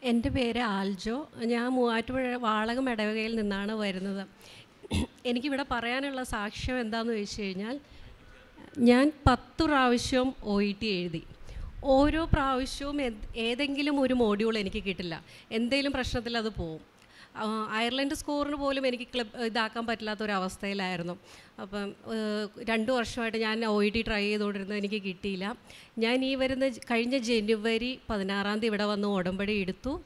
എൻ്റെ പേര് ആൽജോ ഞാൻ മൂവാറ്റുപുഴ വാളകം ഇടവകയിൽ നിന്നാണ് വരുന്നത് എനിക്കിവിടെ പറയാനുള്ള സാക്ഷ്യം എന്താണെന്ന് ചോദിച്ചു കഴിഞ്ഞാൽ ഞാൻ പത്ത് പ്രാവശ്യം ഒ ഇ ടി എഴുതി ഓരോ പ്രാവശ്യവും എന്ത്- ഏതെങ്കിലും ഒരു മോഡ്യൂൾ എനിക്ക് കിട്ടില്ല എന്തെങ്കിലും പ്രശ്നത്തിൽ അത് പോവും ആ, അയർലൻഡ് സ്കോറിന് പോലും എനിക്ക് ക്ലബ് ഇതാക്കാൻ പറ്റാത്ത ഒരു അവസ്ഥയിലായിരുന്നു അപ്പം ഏഹ്, രണ്ട് വർഷമായിട്ട് ഞാൻ ഒ ഇ ടി ട്രൈ ചെയ്തുകൊണ്ടിരുന്നത് എനിക്ക് കിട്ടിയില്ല ഞാൻ ഈ വരുന്ന ജ- കഴിഞ്ഞ ജനുവരി പതിനാറാം തീയതി ഇവിടെ വന്ന് ഉടമ്പടി എടുത്തു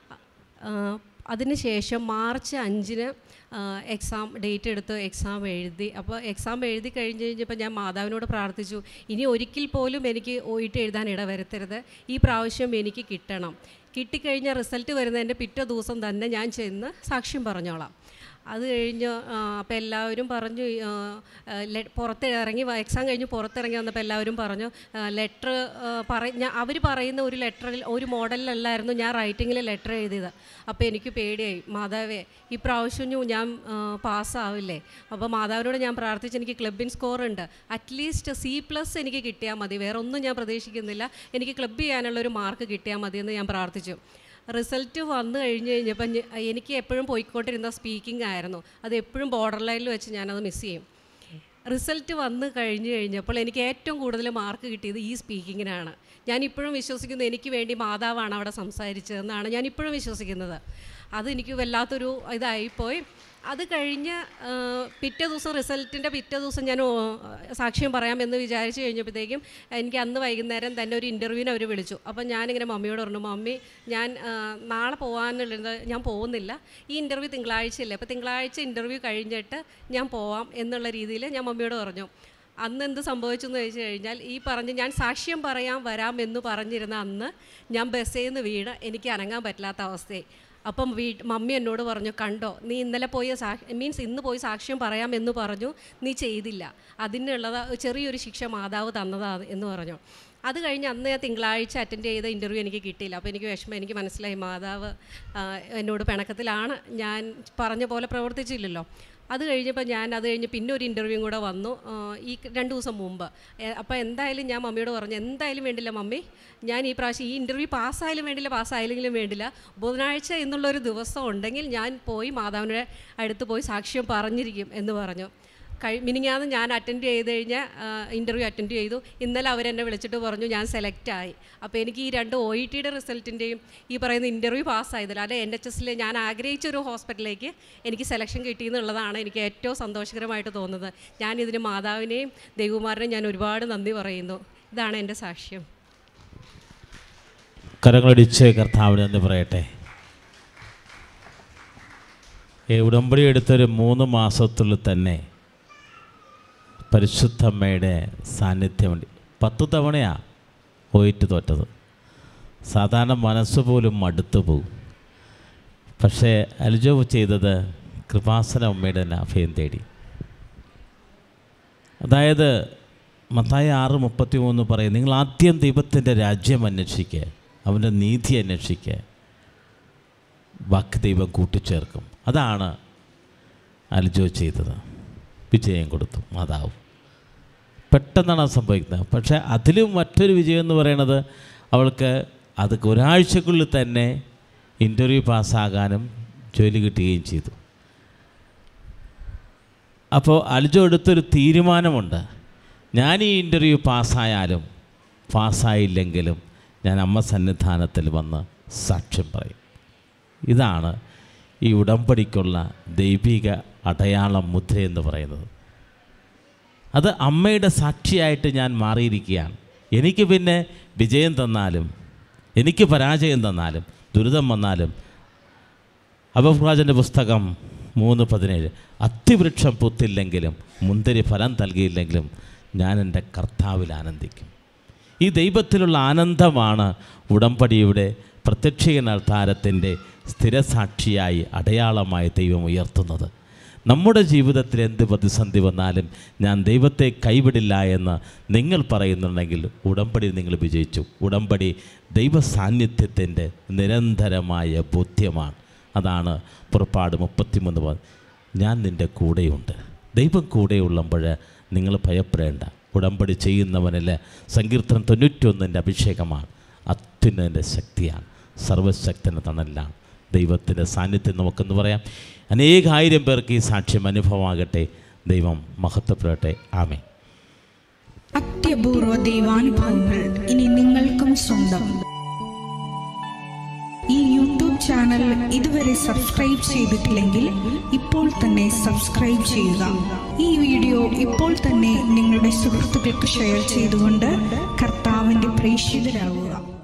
അതിനുശേഷം മാർച്ച് അഞ്ചിന് എക്സാം ഡേറ്റ് എടുത്ത് എക്സാം എഴുതി അപ്പോൾ എക്സാം എഴുതി കഴിഞ്ഞ് കഴിഞ്ഞപ്പോൾ ഞാൻ മാതാവിനോട് പ്രാർത്ഥിച്ചു ഇനി ഒരിക്കൽ പോലും എനിക്ക് ഒയിട്ട് എഴുതാൻ ഇടവരുത്തരുത് ഈ പ്രാവശ്യം എനിക്ക് കിട്ടണം കിട്ടിക്കഴിഞ്ഞ റിസൾട്ട് വരുന്നതിൻ്റെ പിറ്റേ ദിവസം തന്നെ ഞാൻ ചെന്ന് സാക്ഷ്യം പറഞ്ഞോളാം അത് കഴിഞ്ഞ് അപ്പോൾ എല്ലാവരും പറഞ്ഞു ആ, ആ, ലെ- പുറത്ത് ഇറങ്ങി എക്സാം കഴിഞ്ഞ് പുറത്തിറങ്ങി വന്നപ്പോൾ എല്ലാവരും പറഞ്ഞു ലെറ്റർ പറഞ്ഞ അവർ പറയുന്ന ഒരു ലെറ്ററിൽ ഒരു മോഡലിലല്ലായിരുന്നു ഞാൻ റൈറ്റിങ്ങിൽ ലെറ്റർ എഴുതിയത് അപ്പോൾ എനിക്ക് പേടിയായി മാതാവേ ഈ പ്രാവശ്യം ഞാൻ പാസ്സാവില്ലേ അപ്പോൾ മാതാവിനോട് ഞാൻ പ്രാർത്ഥിച്ച് എനിക്ക് ക്ലബിൻ സ്കോർ ഉണ്ട് അറ്റ്ലീസ്റ്റ് സി പ്ലസ് എനിക്ക് കിട്ടിയാൽ മതി വേറെ ഒന്നും ഞാൻ പ്രതീക്ഷിക്കുന്നില്ല എനിക്ക് ക്ലബ് ചെയ്യാനുള്ള ഒരു മാർക്ക് കിട്ടിയാൽ മതി എന്ന് ഞാൻ പ്രാർത്ഥിച്ചു റിസൾട്ട് വന്നു കഴിഞ്ഞ് കഴിഞ്ഞപ്പോൾ ഞ- എനിക്ക് എപ്പോഴും പോയിക്കൊണ്ടിരുന്ന സ്പീക്കിംഗ് ആയിരുന്നു അത് എപ്പോഴും ബോർഡർ ലൈനിൽ വെച്ച് ഞാനത് മിസ് ചെയ്യും റിസൾട്ട് വന്ന് കഴിഞ്ഞ് കഴിഞ്ഞപ്പോൾ എനിക്ക് ഏറ്റവും കൂടുതൽ മാർക്ക് കിട്ടിയത് ഈ സ്പീക്കിങ്ങിനാണ് ഞാൻ ഇപ്പോഴും വിശ്വസിക്കുന്നു എനിക്ക് വേണ്ടി മാതാവാണ് അവിടെ സംസാരിച്ചതെന്നാണ് ഞാൻ ഇപ്പോഴും വിശ്വസിക്കുന്നത് അതെനിക്ക് വല്ലാത്തൊരു ഇതായിപ്പോയി അത് കഴിഞ്ഞ് ആ, പിറ്റേ ദിവസം റിസൾട്ടിൻ്റെ പിറ്റേ ദിവസം ഞാൻ ഓ, സാക്ഷ്യം പറയാമെന്ന് വിചാരിച്ച് കഴിഞ്ഞപ്പോഴത്തേക്കും എനിക്ക് അന്ന് വൈകുന്നേരം തന്നെ ഒരു ഇൻ്റർവ്യൂവിന് അവർ വിളിച്ചു അപ്പം ഞാനിങ്ങനെ മമ്മിയോട് പറഞ്ഞു മമ്മി ഞാൻ ആ, നാളെ പോകാനുള്ളത് ഞാൻ പോകുന്നില്ല ഈ ഇൻ്റർവ്യൂ തിങ്കളാഴ്ചയല്ലേ അപ്പോൾ തിങ്കളാഴ്ച ഇൻ്റർവ്യൂ കഴിഞ്ഞിട്ട് ഞാൻ പോവാം എന്നുള്ള രീതിയിൽ ഞാൻ മമ്മിയോട് പറഞ്ഞു അന്ന് എന്ത് സംഭവിച്ചു എന്ന് ചോദിച്ചു കഴിഞ്ഞാൽ ഈ പറഞ്ഞ് ഞാൻ സാക്ഷ്യം പറയാൻ വരാം എന്ന് പറഞ്ഞിരുന്ന അന്ന് ഞാൻ ബസ്സിൽ നിന്ന് വീണ് എനിക്ക് അനങ്ങാൻ പറ്റാത്ത അവസ്ഥയായി അപ്പം വീ മമ്മി എന്നോട് പറഞ്ഞു കണ്ടോ നീ ഇന്നലെ പോയി സാ മീൻസ് ഇന്ന് പോയി സാക്ഷ്യം പറയാം എന്ന് പറഞ്ഞു നീ ചെയ്തില്ല അതിനുള്ളത് ചെറിയൊരു ശിക്ഷ മാതാവ് തന്നതാണ് എന്ന് പറഞ്ഞു അത് കഴിഞ്ഞ് അന്ന് ഞാൻ തിങ്കളാഴ്ച അറ്റൻഡ് ചെയ്ത ഇൻ്റർവ്യൂ എനിക്ക് കിട്ടിയില്ല അപ്പോൾ എനിക്ക് വിഷമം എനിക്ക് മനസ്സിലായി മാതാവ് ആ, എന്നോട് പിണക്കത്തിലാണ് ഞാൻ പറഞ്ഞ പോലെ പ്രവർത്തിച്ചില്ലല്ലോ അത് കഴിഞ്ഞപ്പോൾ ഞാൻ അത് കഴിഞ്ഞ് പിന്നെ ഒരു ഇൻ്റർവ്യൂ കൂടെ വന്നു ആ, ഈ രണ്ട് ദിവസം മുമ്പ് അപ്പോൾ എന്തായാലും ഞാൻ മമ്മിയോട് പറഞ്ഞു എന്തായാലും വേണ്ടില്ല മമ്മി ഞാൻ ഈ പ്രാവശ്യം ഈ ഇൻ്റർവ്യൂ പാസ്സായാലും വേണ്ടില്ല പാസ്സായില്ലെങ്കിലും വേണ്ടില്ല ബുധനാഴ്ച എന്നുള്ളൊരു ദിവസം ഉണ്ടെങ്കിൽ ഞാൻ പോയി മാതാവിൻ്റെ അടുത്ത് പോയി സാക്ഷ്യം പറഞ്ഞിരിക്കും എന്ന് പറഞ്ഞു കഴി മിനിങ്ങാന്ന് ഞാൻ അറ്റൻഡ് ചെയ്ത് കഴിഞ്ഞാൽ ഇൻ്റർവ്യൂ അറ്റൻഡ് ചെയ്തു ഇന്നലെ അവരെന്നെ വിളിച്ചിട്ട് പറഞ്ഞു ഞാൻ സെലക്ട് ആയി അപ്പോൾ എനിക്ക് ഈ രണ്ട് ഒ ഇ ടിയുടെ റിസൾട്ടിൻ്റെയും ഈ പറയുന്ന ഇൻ്റർവ്യൂ പാസ്സായതിൽ അല്ലെ എൻ എച്ച് എസിൽ ഞാൻ ആഗ്രഹിച്ച ഒരു ഹോസ്പിറ്റലിലേക്ക് എനിക്ക് സെലക്ഷൻ കിട്ടിയെന്നുള്ളതാണ് എനിക്ക് ഏറ്റവും സന്തോഷകരമായിട്ട് തോന്നുന്നത് ഞാൻ ഇതിന് മാതാവിനെയും ദൈവകുമാരനെയും ഞാൻ ഒരുപാട് നന്ദി പറയുന്നു ഇതാണ് എൻ്റെ സാക്ഷ്യം കരങ്ങളടിച്ച് കർത്താവിന് എന്ന് പറയട്ടെ ഈ ഉടമ്പടി എടുത്തൊരു മൂന്ന് മാസത്തിനുള്ളിൽ തന്നെ പരിശുദ്ധമ്മയുടെ സാന്നിധ്യമുണ്ട് പത്ത് തവണയാണ് പോയിട്ട് തോറ്റത് സാധാരണ മനസ്സ് പോലും മടുത്തു പോകും പക്ഷേ അൽജോ ചെയ്തത് കൃപാസന അമ്മയുടെ തന്നെ അഭയം തേടി അതായത് മത്തായി ആറ് മുപ്പത്തി മൂന്ന് പറയും നിങ്ങൾ ആദ്യം ദൈവത്തിൻ്റെ രാജ്യം അന്വേഷിക്കുക അവൻ്റെ നീതി അന്വേഷിക്കുക വാക്ക് ദൈവം കൂട്ടിച്ചേർക്കും അതാണ് അൽജോ ചെയ്തത് വിജയം കൊടുത്തു മാതാവ് പെട്ടെന്നാണ് അത് സംഭവിക്കുന്നത് പക്ഷേ അതിലും മറ്റൊരു വിജയം എന്ന് പറയുന്നത് അവൾക്ക് അത് ഒരാഴ്ചക്കുള്ളിൽ തന്നെ ഇൻ്റർവ്യൂ പാസ്സാകാനും ജോലി കിട്ടുകയും ചെയ്തു അപ്പോൾ അൽജോ എടുത്തൊരു തീരുമാനമുണ്ട് ഞാൻ ഈ ഇൻ്റർവ്യൂ പാസ്സായാലും പാസ്സായില്ലെങ്കിലും ഞാൻ അമ്മ സന്നിധാനത്തിൽ വന്ന് സാക്ഷ്യം പറയും ഇതാണ് ഈ ഉടമ്പടിക്കുള്ള ദൈവിക അടയാളം മുദ്ര എന്ന് പറയുന്നത് അത് അമ്മയുടെ സാക്ഷിയായിട്ട് ഞാൻ മാറിയിരിക്കുകയാണ് എനിക്ക് പിന്നെ വിജയം തന്നാലും എനിക്ക് പരാജയം തന്നാലും ദുരിതം വന്നാലും അപപ്രാജൻ്റെ പുസ്തകം മൂന്ന് പതിനേഴ് അത്തിവൃക്ഷം പൂത്തില്ലെങ്കിലും മുന്തിരി ഫലം നൽകിയില്ലെങ്കിലും ഞാൻ എൻ്റെ കർത്താവിൽ ആനന്ദിക്കും ഈ ദൈവത്തിലുള്ള ആനന്ദമാണ് ഉടമ്പടിയുടെ പ്രത്യക്ഷീകരണ താരത്തിൻ്റെ സ്ഥിരസാക്ഷിയായി അടയാളമായി ദൈവം ഉയർത്തുന്നത് നമ്മുടെ ജീവിതത്തിൽ എന്ത് പ്രതിസന്ധി വന്നാലും ഞാൻ ദൈവത്തെ കൈവിടില്ല എന്ന് നിങ്ങൾ പറയുന്നുണ്ടെങ്കിൽ ഉടമ്പടി നിങ്ങൾ വിജയിച്ചു ഉടമ്പടി ദൈവ സാന്നിധ്യത്തിൻ്റെ നിരന്തരമായ ബോധ്യമാണ് അതാണ് പുറപ്പാട് മുപ്പത്തിമൂന്ന് പ- ഞാൻ നിൻ്റെ കൂടെയുണ്ട് ദൈവം കൂടെയുള്ളപ്പോൾ നിങ്ങൾ ഭയപ്പെടേണ്ട ഉടമ്പടി ചെയ്യുന്നവനിൽ സങ്കീർത്തനം തൊണ്ണൂറ്റൊന്നിൻ്റെ അഭിഷേകമാണ് അത്യുന്നതിൻ്റെ ശക്തിയാണ് സർവശക്തന് തണലാണ് ദൈവത്തിൻ്റെ സാന്നിധ്യം നമുക്കെന്ന് പറയാം അനേകായിരം പേർക്ക് ഈ സാക്ഷ്യം അനുഭവമാകട്ടെ ദൈവം മഹത്വപ്പെടട്ടെ ആമേ അത്യപൂർവ ദൈവാനുഭവങ്ങൾ ഇനി നിങ്ങൾക്കും സ്വന്തം ഈ യൂട്യൂബ് ചാനൽ ഇതുവരെ സബ്സ്ക്രൈബ് ചെയ്തിട്ടില്ലെങ്കിൽ ഇപ്പോൾ തന്നെ സബ്സ്ക്രൈബ് ചെയ്യുക ഈ വീഡിയോ ഇപ്പോൾ തന്നെ നിങ്ങളുടെ സുഹൃത്തുക്കൾക്ക് ഷെയർ ചെയ്തുകൊണ്ട് കർത്താവിൻ്റെ പ്രേക്ഷിതരാകുക